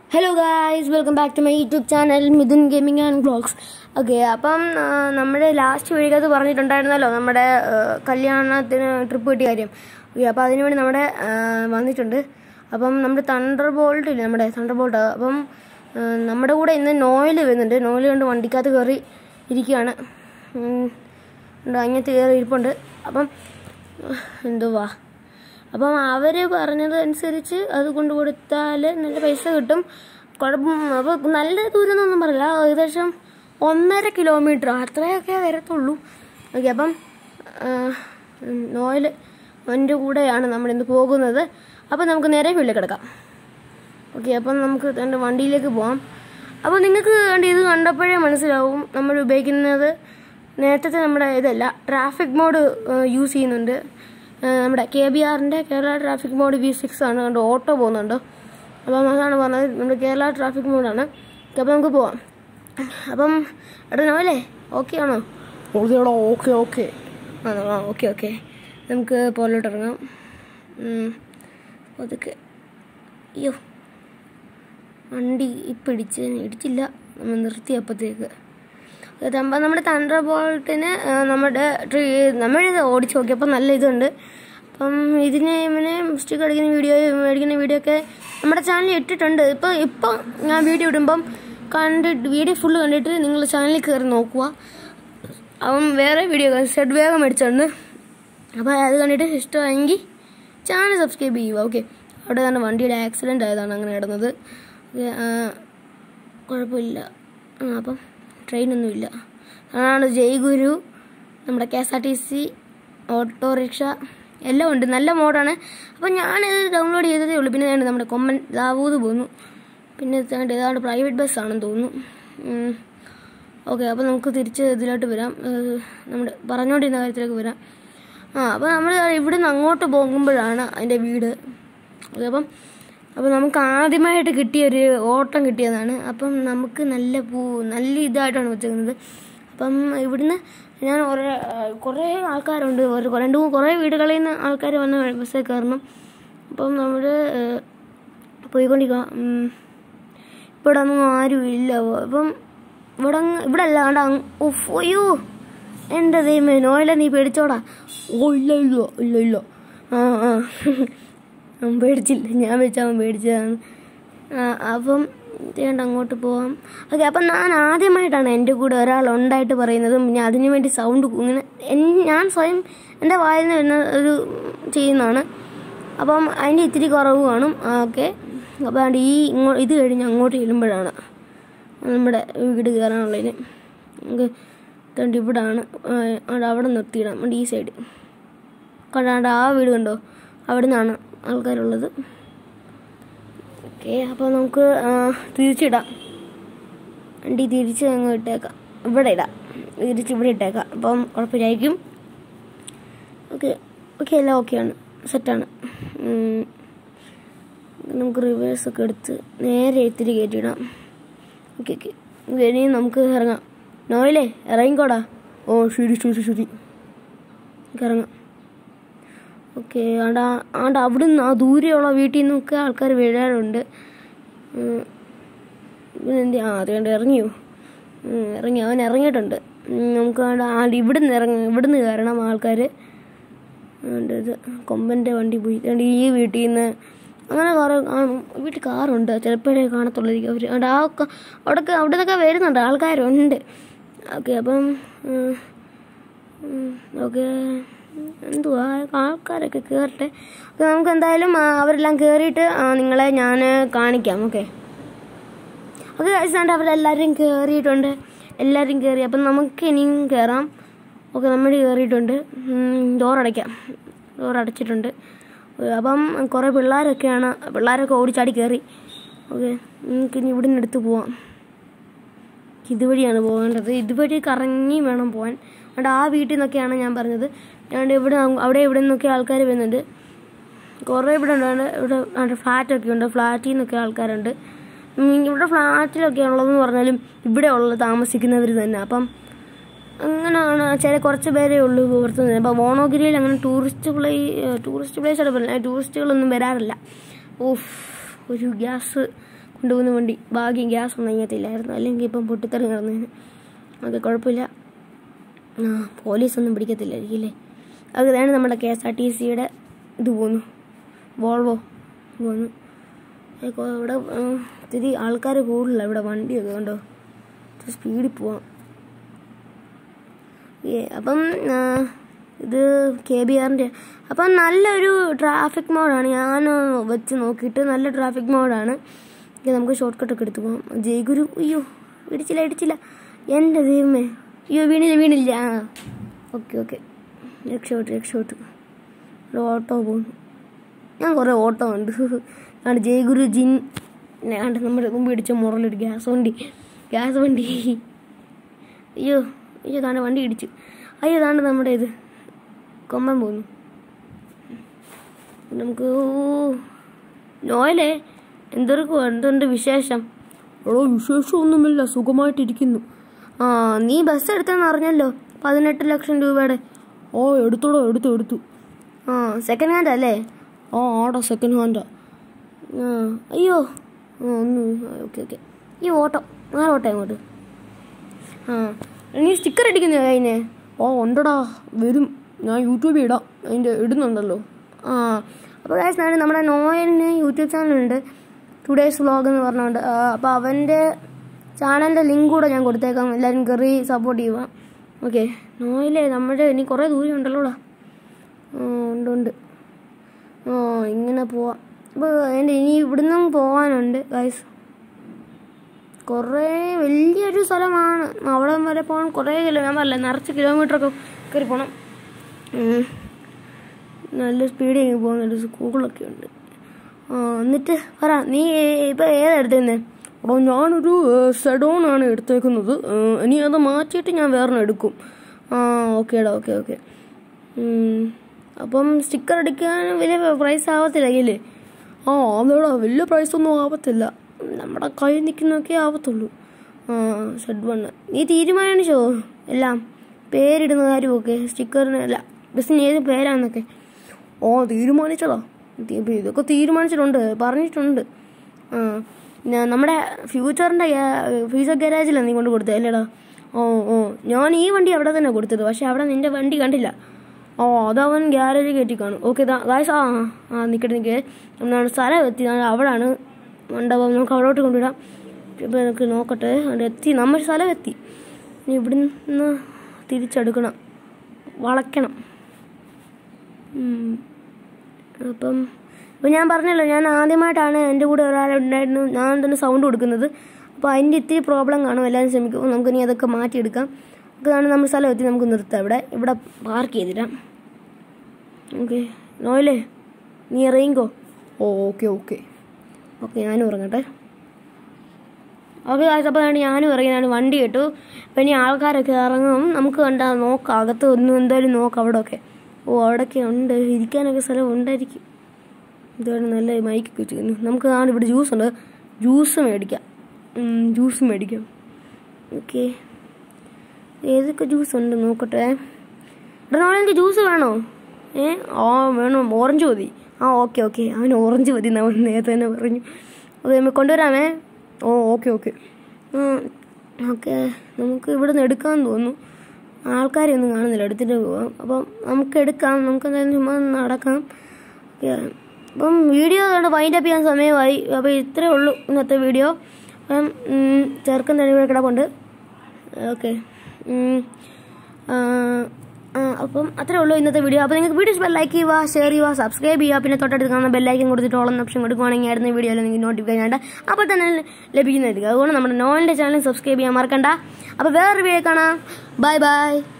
Hello guys welcome back to my YouTube channel Mithun gaming and blogs okay അപ്പം ആ, നമ്മുടെ last വീഡിയോക്കകത്ത് പറഞ്ഞിട്ടുണ്ടായിരുന്നല്ലോ നമ്മുടെ ആ, കല്യാണത്തിന് ട്രിപ്പ് കിട്ടിയ കാര്യം ഓക്കെ അപ്പോൾ അതിന് വേണ്ടി നമ്മുടെ ആ, വന്നിട്ടുണ്ട് അപ്പം നമ്മുടെ തണ്ടർ ബോൾട്ട് ഇല്ലേ നമ്മുടെ തണ്ടർ ബോൾട്ട് അപ്പം ആ, നമ്മുടെ കൂടെ ഇന്ന് നോയിൽ വരുന്നുണ്ട് നോയിൽ കൊണ്ട് വണ്ടിക്കകത്ത് കയറി ഇരിക്കുകയാണ് ഉം, ഉണ്ട് അങ്ങനത്തെ കയറി ഇരിപ്പുണ്ട് അപ്പം എന്തുവാ അപ്പം അവർ പറഞ്ഞത് അനുസരിച്ച് അത് കൊണ്ട് കൊടുത്താൽ നല്ല പൈസ കിട്ടും കുഴപ്പം അപ്പോൾ നല്ല ദൂരം എന്നൊന്നും പറയില്ല ഏകദേശം ഒന്നര കിലോമീറ്റർ അത്രയൊക്കെ വരത്തുള്ളൂ ഓക്കെ അപ്പം നോയൽ എൻ്റെ കൂടെയാണ് നമ്മളിന്ന് പോകുന്നത് അപ്പം നമുക്ക് നേരെ വീട്ടിൽ കിടക്കാം ഓക്കെ അപ്പം നമുക്ക് എൻ്റെ വണ്ടിയിലേക്ക് പോവാം അപ്പോൾ നിങ്ങൾക്ക് വേണ്ടി ഇത് കണ്ടപ്പോഴേ മനസ്സിലാവും നമ്മൾ ഉപയോഗിക്കുന്നത് നേരത്തെ നമ്മുടെ ഇതല്ല ട്രാഫിക് മോഡ് യൂസ് ചെയ്യുന്നുണ്ട് ആ, നമ്മുടെ കെ ബി ആറിൻ്റെ Kerala traffic mode V six ആണ് കണ്ട് ഓട്ടോ പോകുന്നുണ്ട് അപ്പം അതാണ് പറഞ്ഞത് നമ്മുടെ കേരള ട്രാഫിക് മോഡാണ് ഓക്കെ, അപ്പം നമുക്ക് പോവാം അപ്പം എടാ അല്ലേ ഓക്കെ ആണോ ഓക്കെയാണോ ഓക്കെ ഓക്കെ ആണോ ആ ഓക്കെ ഓക്കെ നമുക്ക് പോലോട്ട് ഇറങ്ങാം ഉം. അതൊക്കെ അയ്യോ വണ്ടി പിടിച്ച് ഇടിച്ചില്ല നമ്മൾ നിർത്തി അപ്പത്തേക്ക് അപ്പം നമ്മുടെ തണ്ടർ ബോൾട്ടിന് നമ്മുടെ ട്രീ നമ്മളിത് ഓടിച്ച് നോക്കിയപ്പോൾ നല്ല ഇതുണ്ട് അപ്പം ഇതിന് ഇവന് സ്റ്റിക്ക് അടിക്കുന്ന വീഡിയോ മേടിക്കുന്ന വീഡിയോ ഒക്കെ നമ്മുടെ ചാനലിൽ ഇട്ടിട്ടുണ്ട് ഇപ്പോൾ ഇപ്പം ഞാൻ വീഡിയോ ഇടുമ്പം കണ്ടിട്ട് വീഡിയോ ഫുള്ള് കണ്ടിട്ട് നിങ്ങൾ ചാനലിൽ കയറി നോക്കുക അവൻ വേറെ വീഡിയോ സെഡ് വേഗം മേടിച്ചിട്ടുണ്ട് അപ്പോൾ അത് കണ്ടിട്ട് ഇഷ്ടമായെങ്കിൽ ചാനൽ സബ്സ്ക്രൈബ് ചെയ്യുക ഓക്കെ അവിടെ തന്നെ വണ്ടിയുടെ ആക്സിഡൻ്റ് ആയതാണ് അങ്ങനെ നടന്നത് ഓക്കെ, ആ, കുഴപ്പമില്ല ആ, അപ്പം ട്രെയിനൊന്നുമില്ല അതാണ് ജയ്ഗുരു നമ്മുടെ K S R T C auto rickshaw എല്ലാം ഉണ്ട് നല്ല മോഡാണ് അപ്പം ഞാനിത് ഡൗൺലോഡ് ചെയ്തതേ ഉള്ളൂ പിന്നെ വേണ്ട നമ്മുടെ കൊമ്മൻ ദാവൂത് പോന്നു പിന്നെ ഇതാണ്ട് ഏതാണ്ട് പ്രൈവറ്റ് ബസ്സാണെന്ന് തോന്നുന്നു ഉം. ഓക്കെ അപ്പോൾ നമുക്ക് തിരിച്ച് ഇതിലോട്ട് വരാം ഏഹ് നമ്മുടെ പറഞ്ഞുകൊണ്ടിരുന്ന കാര്യത്തിലേക്ക് വരാം ആ അപ്പോൾ നമ്മൾ ഇവിടുന്ന് അങ്ങോട്ട് പോകുമ്പോഴാണ് അതിൻ്റെ വീട് ഓക്കെ അപ്പം അപ്പോൾ നമുക്ക് ആദ്യമായിട്ട് കിട്ടിയൊരു ഓട്ടം കിട്ടിയതാണ് അപ്പം നമുക്ക് നല്ല പൂ നല്ല ഇതായിട്ടാണ് വെച്ചേക്കുന്നത് അപ്പം ഇവിടുന്ന് ഞാൻ കുറേ കുറേ ആൾക്കാരുണ്ട് ഒരു രണ്ട് മൂന്ന് കുറേ വീടുകളിൽ നിന്ന് ആൾക്കാർ വന്ന് ബസ്സിൽ കയറണം അപ്പം നമ്മൾ പോയിക്കൊണ്ടിരിക്കുക ഉം. ഇവിടെ ഒന്നും ആരും ഇല്ല അപ്പം ഇവിടെ അങ്ങ് ഇവിടെ അല്ല കണ്ട ഉഫ് അയ്യോ എൻ്റെ ദൈവമേ നോയില നീ പേടിച്ചോടാ ഓ ഇല്ല ഇല്ല ഇല്ല ഇല്ല ആ ആ അവൻ പേടിച്ചില്ല ഞാൻ വെച്ച അവൻ പേടിച്ചതാണ് ആ, അപ്പം വേണ്ട അങ്ങോട്ട് പോവാം ഓക്കെ അപ്പം ഞാൻ ആദ്യമായിട്ടാണ് എൻ്റെ കൂടെ ഒരാൾ ഉണ്ടായിട്ട് പറയുന്നതും പിന്നെ അതിനു വേണ്ടി സൗണ്ട് ഇങ്ങനെ എൻ- ഞാൻ സ്വയം എൻ്റെ വായിൽ നിന്ന് വരുന്ന ഒരു ചെയ്യുന്നതാണ് അപ്പം അതിൻ്റെ ഇത്തിരി കുറവ് കാണും ഓക്കെ അപ്പോൾ അതുകൊണ്ട് ഈ ഇങ്ങോ ഇത് കഴിഞ്ഞ് അങ്ങോട്ട് ചെല്ലുമ്പോഴാണ് നമ്മുടെ വീട് കയറാനുള്ളതിന് നമുക്ക് ഇതുകൊണ്ട് ഇവിടാണ് ആ, അവിടെ അവിടെ നിർത്തിയിടാം നമ്മുടെ ഈ സൈഡ് കണ്ടാണ്ട് ആ വീട് കണ്ടോ അവിടെ നിന്നാണ് ആൾക്കാരുള്ളത് ഓക്കെ അപ്പോൾ നമുക്ക് ആ, തിരിച്ചിടാം വണ്ടി തിരിച്ച് അങ്ങ് ഇട്ടേക്കാം ഇവിടെ ഇടാം തിരിച്ച് ഇവിടെ ഇട്ടേക്കാം അപ്പം കുഴപ്പമില്ലായിരിക്കും ഓക്കെ ഓക്കെ എല്ലാം ഓക്കെയാണ് സെറ്റാണ് ഉം. നമുക്ക് റിവേഴ്സ് ഒക്കെ എടുത്ത് നേരെ ഇത്തിരി കയറ്റിയിടാം ഓക്കെ ഓക്കെ ഇനി നമുക്ക് ഇറങ്ങാം നോയിലേ ഇറങ്ങിക്കോടാ ഓ ശരി ശരി ശരി നമുക്ക് ഇറങ്ങാം ഓക്കെ ആണ്ടാ ആണ്ട അവിടുന്ന് ആ ദൂരെയുള്ള വീട്ടിൽ നിന്നൊക്കെ ആൾക്കാർ വീഴാറുണ്ട് ഉം. ഇവനെന്തി ആ അതുകൊണ്ട് ഇറങ്ങിയോ ഉം, ഇറങ്ങി അവൻ ഇറങ്ങിയിട്ടുണ്ട് ഉം, നമുക്ക് ആണ്ട ആ ഇവിടുന്ന് ഇറങ്ങി ഇവിടുന്ന് കയറണം ആൾക്കാർ അതുകൊണ്ട് ഇത് കൊമ്പൻ്റെ വണ്ടി പോയി അതുകൊണ്ട് ഈ വീട്ടിൽ നിന്ന് അങ്ങനെ കുറേ കാണും വീട്ടിൽ കാറുണ്ട് ചിലപ്പോഴേ കാണത്തുള്ളായിരിക്കും അവർ അവിടെ ആ ഒക്കെ അവിടെയൊക്കെ അവിടെ നിന്നൊക്കെ വരുന്നുണ്ട് ആൾക്കാരുണ്ട് ഓക്കെ അപ്പം ഓക്കെ എന്തുവാ ആൾക്കാരൊക്കെ കയറട്ടെ ഓക്കെ നമുക്ക് എന്തായാലും ആ, അവരെല്ലാം കയറിയിട്ട് ആ, നിങ്ങളെ ഞാൻ കാണിക്കാം ഓക്കെ ഓക്കെ കഴിച്ചാണ്ട് അവരെല്ലാവരും കയറിയിട്ടുണ്ട് എല്ലാവരും കയറി അപ്പം നമുക്ക് ഇനിയും കയറാം ഓക്കെ നമ്മൾ കയറിയിട്ടുണ്ട് ഡോറടയ്ക്കാം ഡോറടച്ചിട്ടുണ്ട് അപ്പം കുറേ പിള്ളേരൊക്കെയാണ് പിള്ളേരൊക്കെ ഓടിച്ചാടി കയറി ഓക്കെ നമുക്ക് ഇനി ഇവിടെ നിന്ന് എടുത്ത് പോവാം ഇതുവഴിയാണ് പോകേണ്ടത് ഇതുവഴി കറങ്ങി വേണം പോകാൻ അതുകൊണ്ട് ആ വീട്ടിൽ നിന്നൊക്കെയാണ് ഞാൻ പറഞ്ഞത് അതുകൊണ്ട് ഇവിടെ അവിടെ ഇവിടെ നിന്നൊക്കെ ആൾക്കാർ വരുന്നുണ്ട് കുറേ ഇവിടെ ഉണ്ട് അതുകൊണ്ട് ഇവിടെ അവിടെ ഫ്ലാറ്റൊക്കെ ഉണ്ട് ഫ്ലാറ്റിൽ നിന്നൊക്കെ ആൾക്കാരുണ്ട് ഉം, ഇവിടെ ഫ്ലാറ്റിലൊക്കെ ഉള്ളതെന്ന് പറഞ്ഞാലും ഇവിടെ ഉള്ള താമസിക്കുന്നവർ തന്നെ അപ്പം അങ്ങനെയാണ് ചില കുറച്ച് പേരേ ഉള്ളൂ പുറത്ത് നിന്ന് അപ്പോൾ മോണോഗിരിയിൽ അങ്ങനെ ടൂറിസ്റ്റ് പ്ലേ ടൂറിസ്റ്റ് പ്ലേസ് അവിടെ പറഞ്ഞില്ല ടൂറിസ്റ്റുകളൊന്നും വരാറില്ല ഓഫ് ഒരു ഗ്യാസ് കൊണ്ടുപോകുന്ന വണ്ടി ഭാഗ്യം ഗ്യാസ് ഒന്നും ഇങ്ങത്തില്ലായിരുന്നു അല്ലെങ്കിൽ ഇപ്പം പൊട്ടിത്തെറി നടന്നേന് ഓക്കെ കുഴപ്പമില്ല ആ പോലീസൊന്നും പിടിക്കത്തില്ലായിരിക്കും അല്ലേ അതാണ് നമ്മുടെ കെ എസ് ആർ ടി സിയുടെ ഇത് പോന്നു വോൾവോ പോന്നു ഏ, കൊ- ഇവിടെ ആ, ഇത്തിരി ആൾക്കാർ കൂടുതല ഇവിടെ വണ്ടിയൊക്കെ കണ്ടോ സ്പീഡിൽ പോവാം ഏ, അപ്പം ആ, ഇത് കെ ബി ആറിൻ്റെ അപ്പം നല്ലൊരു ട്രാഫിക് മോഡാണ് ഞാൻ വെച്ച് നോക്കിയിട്ട് നല്ല ട്രാഫിക് മോഡാണ് ഇത് നമുക്ക് ഷോർട്ട് കട്ടൊക്കെ എടുത്ത് പോകാം ജയഗുരു അയ്യോ ഇടിച്ചില്ല ഇടിച്ചില്ല എൻ്റെ ദൈവമേ അയ്യോ വീണില്ല വീണില്ല ആ ഓക്കെ ഓക്കെ രക്ഷപ്പെട്ടു രക്ഷപ്പെട്ടു ഒരു ഓട്ടോ പോകുന്നു ഞാൻ കുറേ ഓട്ടോ ഉണ്ട് ആണ് ജയഗുരു ജിൻ പിന്നെ കണ്ട് നമ്മുടെ മുമ്പ് ഇടിച്ച മുറലൊരു ഗ്യാസ് വണ്ടി ഗ്യാസ് വണ്ടി അയ്യോ അയ്യോ താണ്ട് വണ്ടി ഇടിച്ചു അയ്യോ താണ്ട് നമ്മുടെ ഇത് കൊമ്പൻ പോന്നു നമുക്ക് ഓ നോയലേ എന്തൊരു എന്തുണ്ട് വിശേഷം എടോ വിശേഷമൊന്നുമില്ല സുഖമായിട്ടിരിക്കുന്നു ആ നീ ബസ് എടുത്തെന്ന് അറിഞ്ഞല്ലോ പതിനെട്ട് ലക്ഷം രൂപയുടെ ഓ എടുത്തോടോ എടുത്തു എടുത്തു ആ സെക്കൻഡ് ഹാൻഡ് അല്ലേ ആ ആടാ സെക്കൻഡ് ഹാൻഡാ ആ അയ്യോ ആ ഒന്ന് ഓക്കെ ഓക്കെ ഈ ഓട്ടോ ആ ഓട്ടോ ഇങ്ങോട്ട് ആ നീ സ്റ്റിക്കർ അടിക്കുന്ന അതിനെ ഓ ഉണ്ടടാ വരും ഞാൻ യൂട്യൂബിൽ ഇടാം അതിൻ്റെ ഇടുന്നുണ്ടല്ലോ ആ അപ്പോൾ ഗൈസ് ഞാൻ നമ്മുടെ നോയലിന് യൂട്യൂബ് ചാനലുണ്ട് ടുഡേയ്സ് വ്ളോഗ് എന്ന് പറഞ്ഞുകൊണ്ട് അപ്പോൾ അവൻ്റെ ചാനലിൻ്റെ ലിങ്ക് കൂടെ ഞാൻ കൊടുത്തേക്കാം എല്ലാവരും കയറി സപ്പോർട്ട് ചെയ്യുക ഓക്കെ നോയിലേ നമ്മുടെ ഇനി കുറേ ദൂരം ഉണ്ടല്ലോടാ ആ, ഉണ്ട് ഉണ്ട് ആ ഇങ്ങനെ പോവാം അപ്പോൾ എൻ്റെ ഇനി ഇവിടുന്നും പോകാനുണ്ട് ഗൈസ് കുറേ വലിയൊരു സ്ഥലമാണ് അവിടെ വരെ പോകണം കുറേ കിലോ ഞാൻ പറഞ്ഞില്ല നിറച്ച് കിലോമീറ്ററൊക്കെ കയറി പോകണം ഉം. നല്ല സ്പീഡിൽ ഇങ്ങനെ പോകുന്നുണ്ട് സ്കൂളൊക്കെ ഉണ്ട് ആ എന്നിട്ട് പറ നീ ഇപ്പം ഏതാ എടുത്തേന്ന് എടോ ഞാനൊരു സെഡോൺ ആണ് എടുത്തേക്കുന്നത് ഏ, ഇനി അത് മാറ്റിയിട്ട് ഞാൻ വേറെ എടുക്കും ആ ഓക്കേടാ ഓക്കെ ഓക്കെ അപ്പം സ്റ്റിക്കർ അടിക്കാൻ വലിയ പ്രൈസ് ആവത്തില്ല അല്ലേ ആ അതോടാ വലിയ പ്രൈസൊന്നും ആവത്തില്ല നമ്മുടെ കയ്യിൽ നിൽക്കുന്നൊക്കെ ആവത്തുള്ളൂ ആ ഷെഡ് വണ്ണ് നീ തീരുമാനിച്ചോ എല്ലാം പേരിടുന്ന കാര്യമൊക്കെ സ്റ്റിക്കറിന് അല്ല ബസ്സിന് ഏത് പേരാന്നൊക്കെ ഓ തീരുമാനിച്ചതാ തീ- ഇപ്പൊ ഇതൊക്കെ തീരുമാനിച്ചിട്ടുണ്ട് പറഞ്ഞിട്ടുണ്ട് ആ ഞാൻ നമ്മുടെ ഫ്യൂച്ചറിൻ്റെ ഫ്യൂച്ചർ ഗാരേജിലാണ് നീ കൊണ്ട് കൊടുത്തത് അല്ലേടാ ഓ ഓ ഞാൻ ഈ വണ്ടി അവിടെ തന്നെ കൊടുത്തത് പക്ഷെ അവിടെ നിന്റെ വണ്ടി കണ്ടില്ല ഓ അതവൻ ഗ്യാരേജ് കയറ്റി കാണും ഓക്കെ ഗായ്സ് ആ ആ, ആ നിൽക്കട്ടെ നിൽക്കേ നമ്മൾ സ്ഥലം എത്തി ഞാൻ അവിടാണ് മണ്ഡപം നമുക്ക് അവിടോട്ട് കൊണ്ടുവിടാം ഇപ്പം നമുക്ക് നോക്കട്ടെ അവിടെ എത്തി നമ്മൾ സ്ഥലം എത്തി ഇനി ഇവിടുന്ന് തിരിച്ചെടുക്കണം വളയ്ക്കണം ഉം. അപ്പം ഇപ്പം ഞാൻ പറഞ്ഞല്ലോ ഞാൻ ആദ്യമായിട്ടാണ് എൻ്റെ കൂടെ ഒരാളുണ്ടായിരുന്നു ഞാൻ തന്നെ സൗണ്ട് കൊടുക്കുന്നത് അപ്പോൾ അതിൻ്റെ ഇത്തിരി പ്രോബ്ലം കാണും എല്ലാവരും ശ്രമിക്കും നമുക്ക് ഇനി അതൊക്കെ മാറ്റിയെടുക്കാം അതാണ് നമ്മൾ സ്ഥലം എത്തി നമുക്ക് നിർത്താം ഇവിടെ ഇവിടെ പാർക്ക് ചെയ്തിടാം ഓക്കെ നോയില്ലേ നീ ഇറങ്ങിക്കോ ഓ ഓക്കെ ഓക്കെ ഓക്കെ ഞാനും ഇറങ്ങട്ടെ ഓക്കെ അപ്പോൾ ഞാൻ ഞാനും ഇറങ്ങിയാണ് വണ്ടി കിട്ടു അപ്പം ഇനി ആൾക്കാരൊക്കെ ഇറങ്ങും നമുക്ക് കണ്ടാ നോക്കാം അകത്ത് ഒന്നും എന്തായാലും നോക്കാം അവിടെ ഒക്കെ ഓ അവിടെയൊക്കെ ഉണ്ട് ഇരിക്കാനൊക്കെ സ്ഥലം ഉണ്ടായിരിക്കും ഇതാണ് നല്ല മൈക്കൊക്കെ വെച്ചിരിക്കുന്നു നമുക്ക് ആണ് ഇവിടെ ജ്യൂസ് ഉണ്ട് ജ്യൂസ് മേടിക്കാം ഉം, ജ്യൂസ് മേടിക്കാം ഓക്കെ ഏതൊക്കെ ജ്യൂസ് ഉണ്ട് നോക്കട്ടെ എടാ എനിക്ക് ജ്യൂസ് വേണോ ഏ ആ വേണം ഓറഞ്ച് മതി ആ ഓക്കെ ഓക്കെ അവൻ ഓറഞ്ച് മതി എന്ന് അവൻ നേരത്തെ തന്നെ പറഞ്ഞു ഓക്കെ നമുക്ക് കൊണ്ടുവരാമേ ഓ ഓക്കെ ഓക്കെ ഓക്കെ നമുക്ക് ഇവിടെ നിന്ന് എടുക്കാമെന്ന് തോന്നുന്നു ആൾക്കാരെ ഒന്നും കാണുന്നില്ല എടുത്തിട്ട് പോവാം അപ്പം നമുക്ക് എടുക്കാം നമുക്ക് എന്തായാലും ചുമ്മാ ഒന്ന് നടക്കാം ഓക്കെ അപ്പം വീഡിയോ കണ്ട് വൈൻഡ് അപ്പ് ചെയ്യാൻ സമയമായി അപ്പോൾ ഇത്രേ ഉള്ളൂ ഇന്നത്തെ വീഡിയോ അപ്പം ഉം, ചെറുക്കൻ തന്നെ ഇവിടെ കിടപ്പുണ്ട് ഓക്കെ അപ്പം അത്രേ ഉള്ളൂ ഇന്നത്തെ വീഡിയോ അപ്പോൾ നിങ്ങൾക്ക് വീഡിയോ ഇഷ്ടം ലൈക്ക് ചെയ്യുക ഷെയർ ചെയ്യുക സബ്സ്ക്രൈബ് ചെയ്യുക പിന്നെ തൊട്ടടുത്ത് കാണുന്ന ബെല്ലൈക്കൻ കൊടുത്തിട്ട് ഓളം ഓപ്ഷൻ കൊടുക്കുകയാണെങ്കിൽ ആയിരുന്നു വീഡിയോയിൽ നിങ്ങൾക്ക് നോട്ടിഫിക്കേഷൻ ആയിട്ട് അപ്പോൾ തന്നെ ലഭിക്കുന്നതായിരിക്കും അതുകൊണ്ട് നമ്മുടെ നോളിൻ്റെ ചാനൽ സബ്സ്ക്രൈബ് ചെയ്യാൻ മറക്കണ്ട അപ്പോൾ വേറൊരു വീഡിയോ കാണാം ബൈ ബൈ